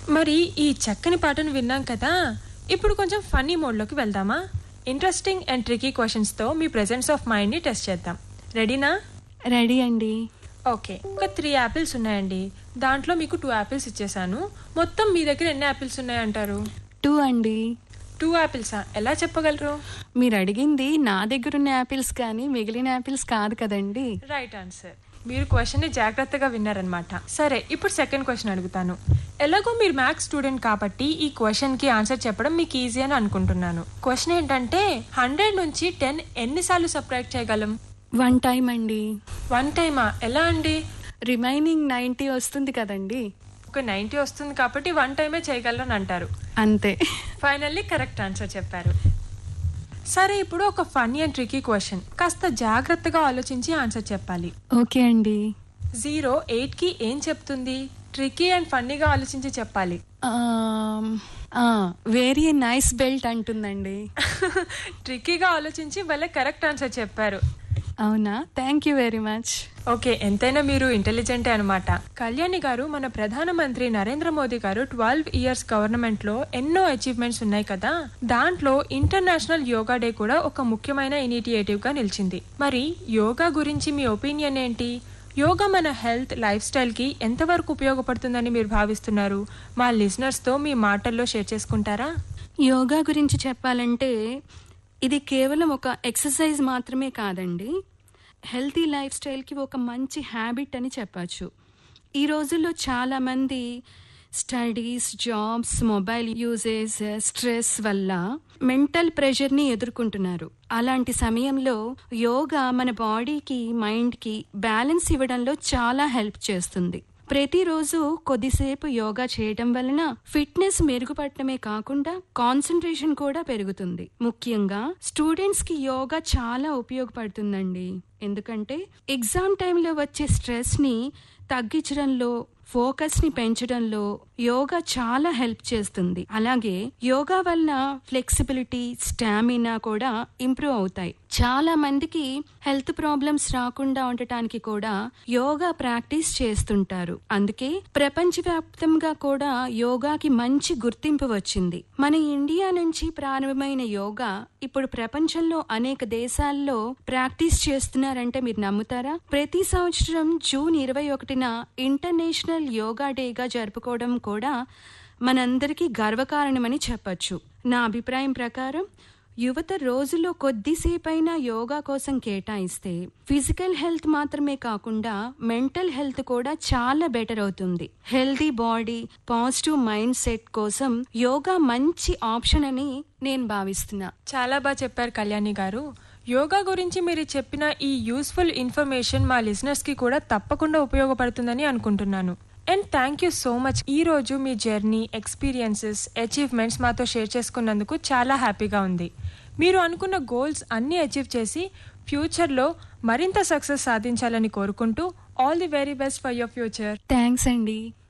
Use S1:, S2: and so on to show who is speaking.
S1: మరి ఈ చక్కని పాటను విన్నాం కదా ఇప్పుడు కొంచెం ఫన్నీ మోడ్లోకి వెళ్దామా ఇంట్రెస్టింగ్ అండ్ ట్రికీ క్వశ్చన్స్తో మీ ప్రెజెన్స్ ఆఫ్ మైండ్ని టెస్ట్ చేద్దాం రెడీనా
S2: రెడీ అండి
S1: ఓకే ఒక త్రీ యాపిల్స్ ఉన్నాయండి దాంట్లో మీకు టూ యాపిల్స్ ఇచ్చేసాను మొత్తం మీ దగ్గర ఎన్ని యాపిల్స్ ఉన్నాయంటారు
S2: టూ అండి
S1: టూ యాపిల్సా ఎలా చెప్పగలరు
S2: మీరు అడిగింది నా దగ్గర ఉన్న యాపిల్స్ కానీ మిగిలిన యాపిల్స్ కాదు కదండి
S1: రైట్ ఆన్సర్ మీరు క్వశ్చన్ని జాగ్రత్తగా విన్నారనమాట సరే ఇప్పుడు సెకండ్ క్వశ్చన్ అడుగుతాను ఎలాగో మీరు మ్యాథ్స్ స్టూడెంట్ కాబట్టి ఈ క్వశ్చన్ కి ఆన్సర్ చెప్పడం మీకు ఈజీ అని అనుకుంటున్నాను క్వశ్చన్ ఏంటంటే హండ్రెడ్ నుంచి టెన్ ఎన్నిసార్లు సబ్ట్రాక్ట్ చేయగలం
S2: వన్ టైం అండి
S1: వన్ టైమా ఎలా అండి
S2: రిమైనింగ్ నైంటీ వస్తుంది కదండి
S1: ఒక నైంటీ వస్తుంది కాబట్టి వన్ టైమే చేయగలరని అంటారు
S2: అంతే
S1: ఫైనల్లీ కరెక్ట్ ఆన్సర్ చెప్పారు సరే ఇప్పుడు ఒక ఫన్నీ అండ్ ట్రికీ క్వశ్చన్ కాస్త జాగ్రత్తగా ఆలోచించి ఆన్సర్ చెప్పాలి
S2: ఓకే అండి
S1: జీరో ఎయిట్ కి ఏం చెప్తుంది ట్రికీ అండ్ ఫన్నీగా ఆలోచించి చెప్పాలి
S2: వెరీ నైస్ బెల్ట్ అంటుందండి
S1: ట్రికీగా ఆలోచించి భలే కరెక్ట్ ఆన్సర్ చెప్పారు
S2: అవునా thank you very much
S1: okay ఎంతైనా మీరు ఇంటెలిజెంటే అనమాట కళ్యాణి గారు మన ప్రధానమంత్రి నరేంద్ర మోదీ గారు ట్వెల్వ్ ఇయర్స్ గవర్నమెంట్ లో ఎన్నో అచీవ్మెంట్స్ ఉన్నాయి కదా దాంట్లో ఇంటర్నేషనల్ యోగా డే కూడా ఒక ముఖ్యమైన ఇనిషియేటివ్ గా నిలిచింది మరి యోగా గురించి మీ ఒపీనియన్ ఏంటి యోగా మన హెల్త్ లైఫ్ స్టైల్ కి ఎంతవరకు ఉపయోగపడుతుందని మీరు భావిస్తున్నారు మా లిజనర్స్ తో మీ మాటల్లో షేర్ చేసుకుంటారా
S2: యోగా గురించి చెప్పాలంటే ఇది కేవలం ఒక ఎక్సర్సైజ్ మాత్రమే కాదండి హెల్తీ లైఫ్ స్టైల్కి ఒక మంచి హ్యాబిట్ అని చెప్పచ్చు ఈ రోజుల్లో చాలామంది studies jobs mobile uses stress వల్ల మెంటల్ ప్రెషర్ని ఎదుర్కొంటున్నారు అలాంటి సమయంలో యోగా మన బాడీకి మైండ్కి బ్యాలెన్స్ ఇవ్వడంలో చాలా హెల్ప్ చేస్తుంది ప్రతిరోజు కొద్దిసేపు యోగా చేయడం వలన ఫిట్నెస్ మెరుగుపడటమే కాకుండా కాన్సన్ట్రేషన్ కూడా పెరుగుతుంది ముఖ్యంగా స్టూడెంట్స్ కి యోగా చాలా ఉపయోగపడుతుందండి ఎందుకంటే ఎగ్జామ్ టైంలో వచ్చే స్ట్రెస్ ని తగ్గించడంలో ఫోకస్ ని పెంచడంలో యోగా చాలా హెల్ప్ చేస్తుంది అలాగే యోగా వలన ఫ్లెక్సిబిలిటీ స్టామినా కూడా ఇంప్రూవ్ అవుతాయి చాలా మందికి హెల్త్ ప్రాబ్లమ్స్ రాకుండా ఉండటానికి కూడా యోగా ప్రాక్టీస్ చేస్తుంటారు అందుకే ప్రపంచవ్యాప్తంగా కూడా యోగాకి మంచి గుర్తింపు వచ్చింది మన ఇండియా నుంచి ప్రారంభమైన యోగా ఇప్పుడు ప్రపంచంలో అనేక దేశాల్లో ప్రాక్టీస్ చేస్తున్నారంటే మీరు నమ్ముతారా ప్రతి సంవత్సరం జూన్ ఇరవై ఒకటిన ఇంటర్నేషనల్ యోగా డేగా జరుపుకోవడం కూడా మనందరికీ గర్వకారణమని చెప్పచ్చు నా అభిప్రాయం ప్రకారం యువత రోజులో కొద్దిసేపైనా యోగా కోసం కేటాయిస్తే ఫిజికల్ హెల్త్ మాత్రమే కాకుండా మెంటల్ హెల్త్ కూడా చాలా బెటర్ అవుతుంది healthy body positive mind set కోసం యోగా మంచి ఆప్షన్ అని నేను భావిస్తున్నా
S1: చాలా బాగా చెప్పారు కళ్యాణి గారు యోగా గురించి మీరు చెప్పిన ఈ యూస్ఫుల్ ఇన్ఫర్మేషన్ మా లిజనర్స్ కి కూడా తప్పకుండా ఉపయోగపడుతుందని అనుకుంటున్నాను and thank you so much ఈ రోజు మీ జర్నీ ఎక్స్పీరియన్సెస్ అచీవ్మెంట్స్ మాతో షేర్ చేసుకున్నందుకు చాలా హ్యాపీగా ఉంది మీరు అనుకున్న గోల్స్ అన్నీ అచీవ్ చేసి ఫ్యూచర్లో మరింత సక్సెస్ సాధించాలని కోరుకుంటూ all the very best for your future
S2: thanks అండి